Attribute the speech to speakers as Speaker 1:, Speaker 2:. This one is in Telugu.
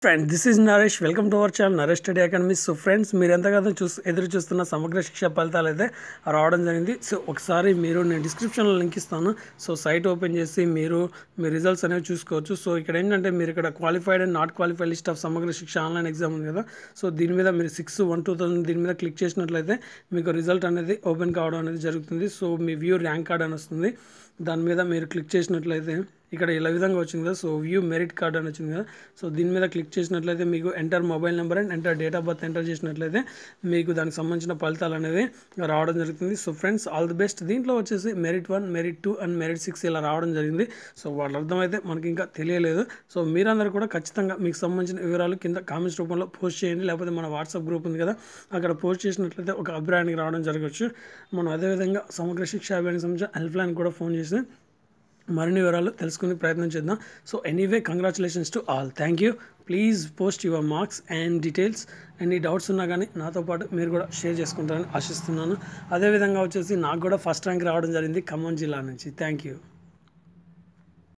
Speaker 1: friend this is Naresh welcome to our channel Naresh study academy so friends మీరు ఎంతగానో చూసి ఎదురు చూస్తున్న సమగ్ర శిక్ష ఫలితాలు అయితే రావడం జరిగింది సో ఒకసారి మీరు నేను డిస్క్రిప్షన్లో లింక్ ఇస్తాను సో సైట్ ఓపెన్ చేసి మీరు మీ రిజల్ట్స్ అనేవి చూసుకోవచ్చు సో ఇక్కడ ఏంటంటే మీరు ఇక్కడ qualified and not qualified list of Samagra Shiksha online exam ఉంది కదా సో దీని మీద మీరు సిక్స్ వన్ టూ థౌసండ్ దీని మీద క్లిక్ చేసినట్లయితే మీకు రిజల్ట్ అనేది ఓపెన్ కావడం అనేది జరుగుతుంది సో మీ వ్యూ ర్యాంక్ కార్డ్ అని వస్తుంది దాని మీద మీరు క్లిక్ చేసినట్లయితే ఇక్కడ ఇలా విధంగా వచ్చింది కదా సో వ్యూ మెరిట్ కార్డ్ అని వచ్చింది కదా సో దీని మీద క్లిక్ చేసినట్లయితే మీకు enter mobile number and enter date of birth enter చేసినట్లయితే మీకు దానికి సంబంధించిన ఫలితాలు అనేవి రావడం జరుగుతుంది so friends all the best దీంట్లో వచ్చేసి merit one merit two and merit six ఇలా రావడం జరిగింది సో వాళ్ళ అర్థమైతే మనకి ఇంకా తెలియలేదు సో మీరందరూ కూడా ఖచ్చితంగా మీకు సంబంధించిన వివరాలు కింద కామెంట్స్ రూపంలో పోస్ట్ చేయండి లేకపోతే మన వాట్సాప్ గ్రూప్ ఉంది కదా అక్కడ పోస్ట్ చేసినట్లయితే ఒక అభిప్రాయానికి రావడం జరగవచ్చు మనం అదేవిధంగా సమగ్ర శిక్ష అభియానికి సంబంధించిన హెల్ప్ లైన్ కూడా ఫోన్ చేసి మరిన్ని వివరాలు తెలుసుకునే ప్రయత్నం చేద్దాం so anyway congratulations to all thank you please post your marks and details ఎన్ని డౌట్స్ ఉన్నా కానీ నాతో పాటు మీరు కూడా షేర్ చేసుకుంటారని ఆశిస్తున్నాను అదేవిధంగా వచ్చేసి నాకు కూడా ఫస్ట్ ర్యాంక్ రావడం జరిగింది ఖమ్మం జిల్లా నుంచి థ్యాంక్ యూ